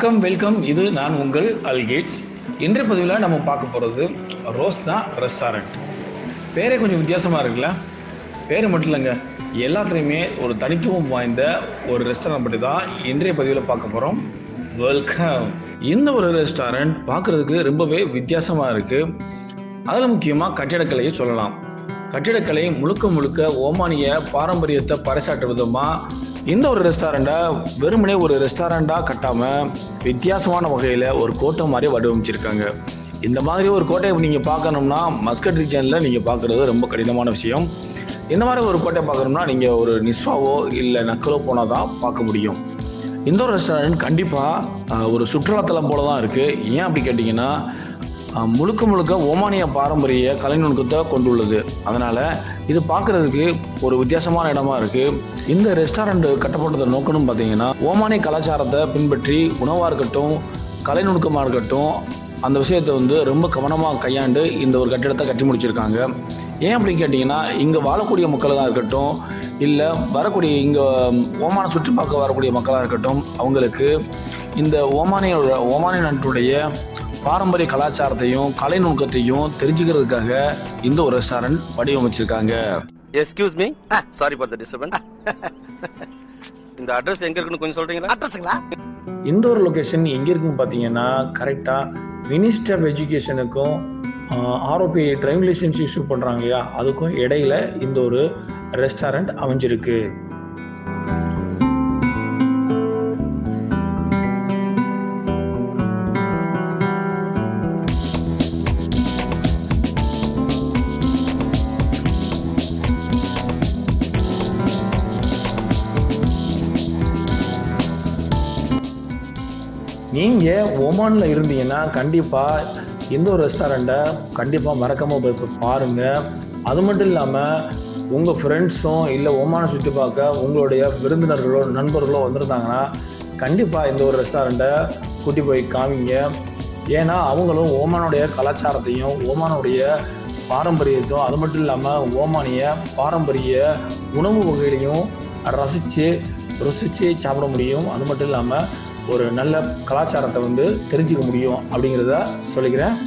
வணக்கம் வெல்கம் இது நான் உங்கள் அல்கேட்ஸ் இன்றைய பதிவில் நம்ம பார்க்க போகிறது ரோஸ்னா ரெஸ்டாரண்ட் பேரே கொஞ்சம் வித்தியாசமாக இருக்குல்ல பேர் மட்டும் இல்லைங்க எல்லாத்துலேயுமே ஒரு தனித்துவம் வாய்ந்த ஒரு ரெஸ்டாரண்ட் பற்றி தான் இன்றைய பதிவில் பார்க்க போகிறோம் வெல்கம் இந்த ஒரு ரெஸ்டாரண்ட் பார்க்குறதுக்கு ரொம்பவே வித்தியாசமாக இருக்குது அதில் முக்கியமாக கட்டிடக்கலையை சொல்லலாம் கட்டிடக்கலை முழுக்க முழுக்க ஓமானிய பாரம்பரியத்தை பறைசாற்ற விதமாக இந்த ஒரு ரெஸ்டாரண்ட்டை வெறுமனே ஒரு ரெஸ்டாரண்ட்டாக கட்டாமல் வித்தியாசமான வகையில் ஒரு கோட்டை மாதிரி வடிவமைச்சிருக்காங்க இந்த மாதிரி ஒரு கோட்டையை நீங்கள் பார்க்கணும்னா மஸ்கட் ரீஜனில் நீங்கள் பார்க்குறது ரொம்ப கடினமான விஷயம் இந்த மாதிரி ஒரு கோட்டையை பார்க்கணும்னா நீங்கள் ஒரு நிஸ்வாவோ இல்லை நக்கலோ போனால் தான் பார்க்க முடியும் இந்த ஒரு ரெஸ்டாரண்ட் கண்டிப்பாக ஒரு சுற்றுலாத்தலம் போல தான் இருக்குது ஏன் அப்படி கேட்டிங்கன்னா அஹ், முழுக்க முழுக்க ஓமானிய பாரம்பரிய கலை நுணுக்கத்தை கொண்டுள்ளது அதனால் இது பார்க்குறதுக்கு ஒரு வித்தியாசமான இடமா இருக்குது இந்த ரெஸ்டாரண்ட் கட்டப்பட்டதை நோக்கணும் பார்த்தீங்கன்னா ஓமானிய கலாச்சாரத்தை பின்பற்றி உணவாக இருக்கட்டும் கலை நுணுக்கமாக இருக்கட்டும் அந்த விஷயத்தை வந்து ரொம்ப கவனமாக கையாண்டு இந்த ஒரு கட்டிடத்தை கட்டி முடிச்சிருக்காங்க ஏன் அப்படின்னு கேட்டிங்கன்னா இங்கே வாழக்கூடிய மக்களாக இருக்கட்டும் இல்லை வரக்கூடிய இங்கே ஓமான சுற்றி பார்க்க வரக்கூடிய மக்களாக இருக்கட்டும் அவங்களுக்கு இந்த ஓமானியோட ஓமானிய நாட்டுடைய பாரம்பரிய கலாச்சாரத்தையும் கலை நுணுக்கத்தையும் தெரிஞ்சுக்கிறதுக்காக இந்த ஒரு ரெஸ்டாரண்ட் வடிவமைச்சிருக்காங்க excuse me sorry for the disturbance இந்த அட்ரஸ் எங்க இருக்குன்னு கொஞ்சம் சொல்றீங்களா அட்ரஸுங்களா இந்த ஒரு லொக்கேஷன் எங்கே இருக்குன்னு பார்த்தீங்கன்னா கரெக்டாக மினிஸ்டர் ஆஃப் எஜுகேஷனுக்கும் ஆர்ஓபி டிரைவிங் லைசன்ஸ் இஷ்யூ பண்ணுறாங்க இல்லையா அதுக்கும் இடையில இந்த ஒரு ரெஸ்டாரண்ட் அமைஞ்சிருக்கு நீங்கள் ஒமானில் இருந்தீங்கன்னா கண்டிப்பாக இந்த ஒரு ரெஸ்டாரண்ட்டை கண்டிப்பாக மறக்காமல் போய் போய் பாருங்கள் அது மட்டும் இல்லாமல் உங்கள் ஃப்ரெண்ட்ஸும் இல்லை ஓமானை சுற்றி பார்க்க உங்களுடைய விருந்தினர்களோ நண்பர்களோ வந்திருந்தாங்கன்னா கண்டிப்பாக இந்த ஒரு ரெஸ்டாரண்ட்டை கூட்டி போய் காமிங்க ஏன்னா அவங்களும் ஓமானுடைய கலாச்சாரத்தையும் ஓமானுடைய பாரம்பரியத்தையும் அது மட்டும் இல்லாமல் ஓமானிய பாரம்பரிய உணவு வகைகளையும் ரசித்து ருசித்து சாப்பிட முடியும் அது மட்டும் இல்லாமல் ஒரு நல்ல கலாச்சாரத்தை வந்து தெரிஞ்சுக்க முடியும் அப்படிங்கிறத சொல்லிக்கிறேன்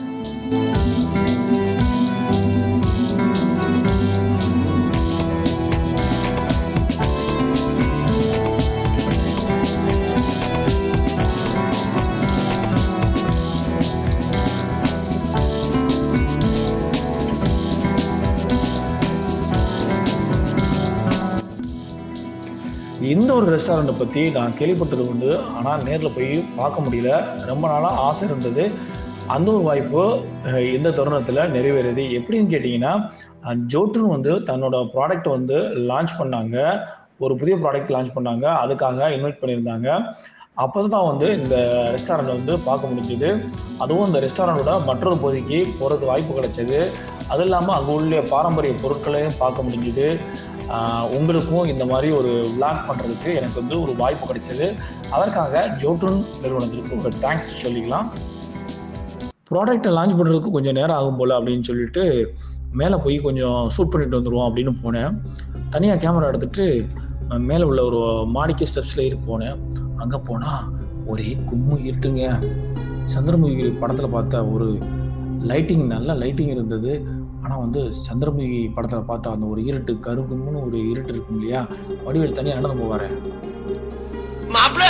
இந்த ஒரு ரெஸ்டாரண்ட்டை பற்றி நான் கேள்விப்பட்டது உண்டு ஆனால் நேரில் போய் பார்க்க முடியல ரொம்ப நாளாக ஆசை இருந்தது அந்த ஒரு வாய்ப்பு அஹ், இந்த தருணத்தில் நிறைவேறுது எப்படின்னு கேட்டிங்கன்னா அஹ், ஜோட்ரன் வந்து தன்னோட ப்ராடக்ட் வந்து லான்ச் பண்ணாங்க ஒரு புதிய ப்ராடக்ட் லான்ச் பண்ணாங்க அதுக்காக இன்வைட் பண்ணியிருந்தாங்க அப்போ தான் வந்து இந்த ரெஸ்டாரண்ட் வந்து பார்க்க முடிஞ்சுது அதுவும் இந்த ரெஸ்டாரண்டோட மற்றொரு பகுதிக்கு போகிறதுக்கு வாய்ப்பு கிடைச்சது அது இல்லாமல் அங்கே உள்ள பாரம்பரிய பொருட்களையும் பார்க்க முடிஞ்சுது ஆஹ் உங்களுக்கும் இந்த மாதிரி ஒரு விளாக் பண்ணுறதுக்கு எனக்கு வந்து ஒரு வாய்ப்பு கிடைச்சது அதற்காக ஜோட்ரன் நிறுவனத்திற்கு ஒரு தேங்க்ஸ் சொல்லிக்கலாம் ப்ராடக்ட்டை லான்ச் பண்ணுறதுக்கு கொஞ்சம் நேரம் ஆகும் போல் அப்படின்னு சொல்லிட்டு மேலே போய் கொஞ்சம் ஷூட் பண்ணிட்டு வந்துடுவோம் அப்படின்னு போனேன் தனியாக கேமரா எடுத்துட்டு அஹ், மேலே உள்ள ஒரு மாடிக்கு ஸ்டெப்ஸில் ஏறி போனேன் அங்கே போனால் ஒரே கும்மு இருட்டுங்க சந்திரமுகி படத்தில் பார்த்த ஒரு லைட்டிங் நல்ல லைட்டிங் இருந்தது ஆனால் வந்து சந்திரமுகி படத்தில் பார்த்த அந்த ஒரு இருட்டு கருகும்னு ஒரு இருட்டு இருக்கும் இல்லையா வடிவேல் தனியாக நடந்து போவார் மாப்பிள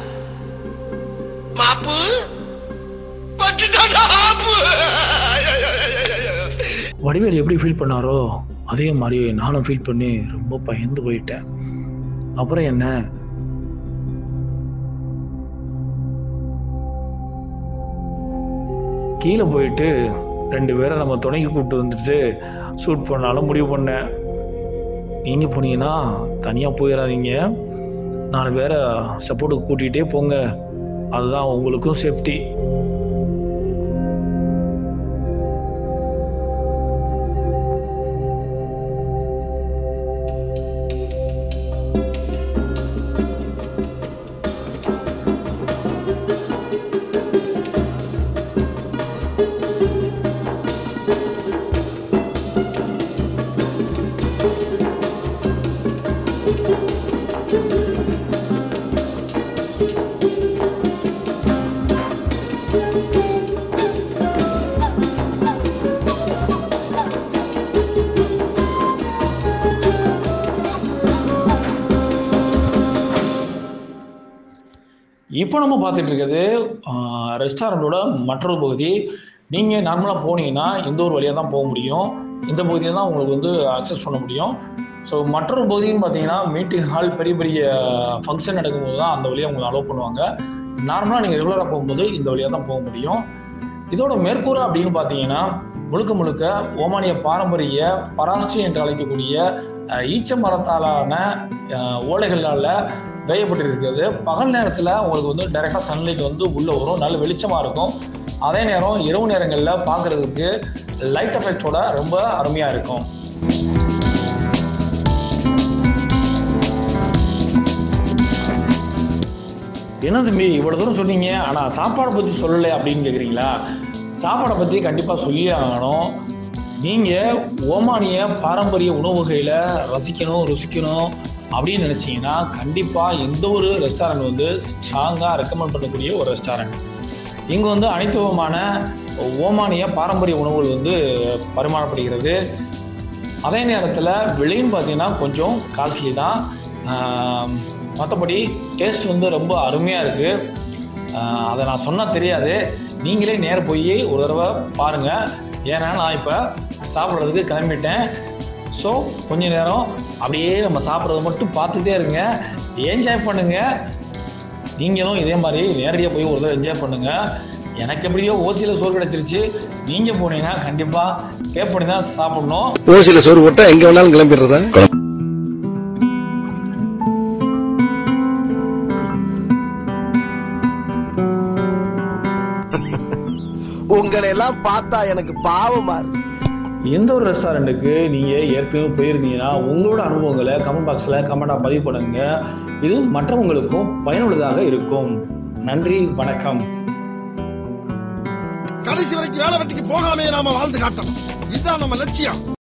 மாப்பு பட்டுட்டாடா ஆப்பு வடிவேல் எப்படி ஃபீல் பண்ணாரோ அதே மாதிரி நானும் ஃபீல் பண்ணி ரொம்ப பயந்து போயிட்டேன் அப்புறம் என்ன கீழே போயிட்டு ரெண்டு பேரை நம்ம துணைக்கு கூப்பிட்டு வந்துட்டு ஷூட் பண்ணாலும் முடிவு பண்ணேன் நீங்க போனீங்கன்னா தனியாக போயிடாதீங்க நாலு பேரை சப்போர்ட்டுக்கு கூட்டிகிட்டே போங்க அதுதான் உங்களுக்கும் சேஃப்டி இப்போ நம்ம பார்த்துட்டு இருக்கிறது ரெஸ்டாரண்ட்டோட மற்றொரு பகுதி நீங்கள் நார்மலாக போனீங்கன்னா இந்த ஒரு வழியாக தான் போக முடியும் இந்த பகுதியில் தான் உங்களுக்கு வந்து அக்சஸ் பண்ண முடியும் ஸோ மற்றொரு பகுதின்னு பார்த்தீங்கன்னா மீட்டிங் ஹால் பெரிய பெரிய ஃபங்க்ஷன் நடக்கும்போது தான் அந்த வழியாக உங்களை அலோவ் பண்ணுவாங்க நார்மலாக நீங்கள் ரெகுலராக போகும்போது இந்த வழியாக தான் போக முடியும் இதோட மேற்கூரை அப்படின்னு பார்த்தீங்கன்னா முழுக்க முழுக்க ஓமானிய பாரம்பரிய பராஸ்ட்ரி என்று அழைக்கக்கூடிய அஹ், ஈச்ச மரத்தாலான அஹ், ஓலைகளால் வேயப்பட்டிருக்கிறது பகல் நேரத்தில் உங்களுக்கு வந்து டைரெக்டாக சன்லைட் வந்து உள்ளே வரும் நல்ல வெளிச்சமாக இருக்கும் அதே நேரம் இரவு நேரங்களில் பார்க்குறதுக்கு லைட் எஃபெக்டோட ரொம்ப அருமையாக இருக்கும் என்ன தம்பி இவ்வளோ தூரம் சொன்னீங்க ஆனால் சாப்பாடை பற்றி சொல்லலை அப்படின்னு கேட்குறீங்களா சாப்பாடை பற்றி கண்டிப்பாக சொல்லியே ஆகணும் நீங்கள் ஓமானிய பாரம்பரிய உணவுகையில் ரசிக்கணும் ருசிக்கணும் அப்படின்னு நினச்சிங்கன்னா கண்டிப்பாக எந்த ஒரு ரெஸ்டாரண்ட் வந்து ஸ்ட்ராங்காக ரெக்கமெண்ட் பண்ணக்கூடிய ஒரு ரெஸ்டாரண்ட் இங்கே வந்து அனைத்து விதமான ஓமானிய பாரம்பரிய உணவுகள் வந்து பரிமாறப்படுகிறது அதே நேரத்தில் விலையும் பார்த்தீங்கன்னா கொஞ்சம் காஸ்ட்லி தான் மற்றபடி டேஸ்ட் வந்து ரொம்ப அருமையாக இருக்குது அதை நான் சொன்னால் தெரியாது நீங்களே நேர போய் ஒரு தடவை பாருங்கள் ஏன்னா நான் இப்போ சாப்பிட்றதுக்கு கிளம்பிட்டேன் ஸோ கொஞ்ச நேரம் அப்படியே நம்ம சாப்பிட்றது மட்டும் பார்த்துட்டே இருங்க என்ஜாய் பண்ணுங்கள் நீங்களும் இதே மாதிரி நேரடியாக போய் ஒரு தடவை என்ஜாய் பண்ணுங்க எனக்கு எப்படியோ ஓசியில் சோறு கிடச்சிருச்சு நீங்கள் போனீங்கன்னா கண்டிப்பாக பே பண்ணி தான் சாப்பிடணும் ஓசில சோறு போட்டா எங்க வேணாலும் கிளம்பிடுறதா உங்களை எல்லாம் பார்த்தா எனக்கு பாவமா இருக்கு எந்த ஒரு ரெஸ்டாரண்ட்டுக்கு நீங்கள் ஏற்கனவே போயிருந்தீங்கன்னா உங்களோட அனுபவங்களை கமெண்ட் பாக்ஸில் கமெண்டாக பதிவு பண்ணுங்க இது மற்றவங்களுக்கும் பயனுள்ளதாக இருக்கும் நன்றி வணக்கம் கடைசி வரைக்கும் வேலை வெட்டிக்கு போகாமே நாம வாழ்ந்து காட்டணும் இதுதான் நம்ம லட்சியம்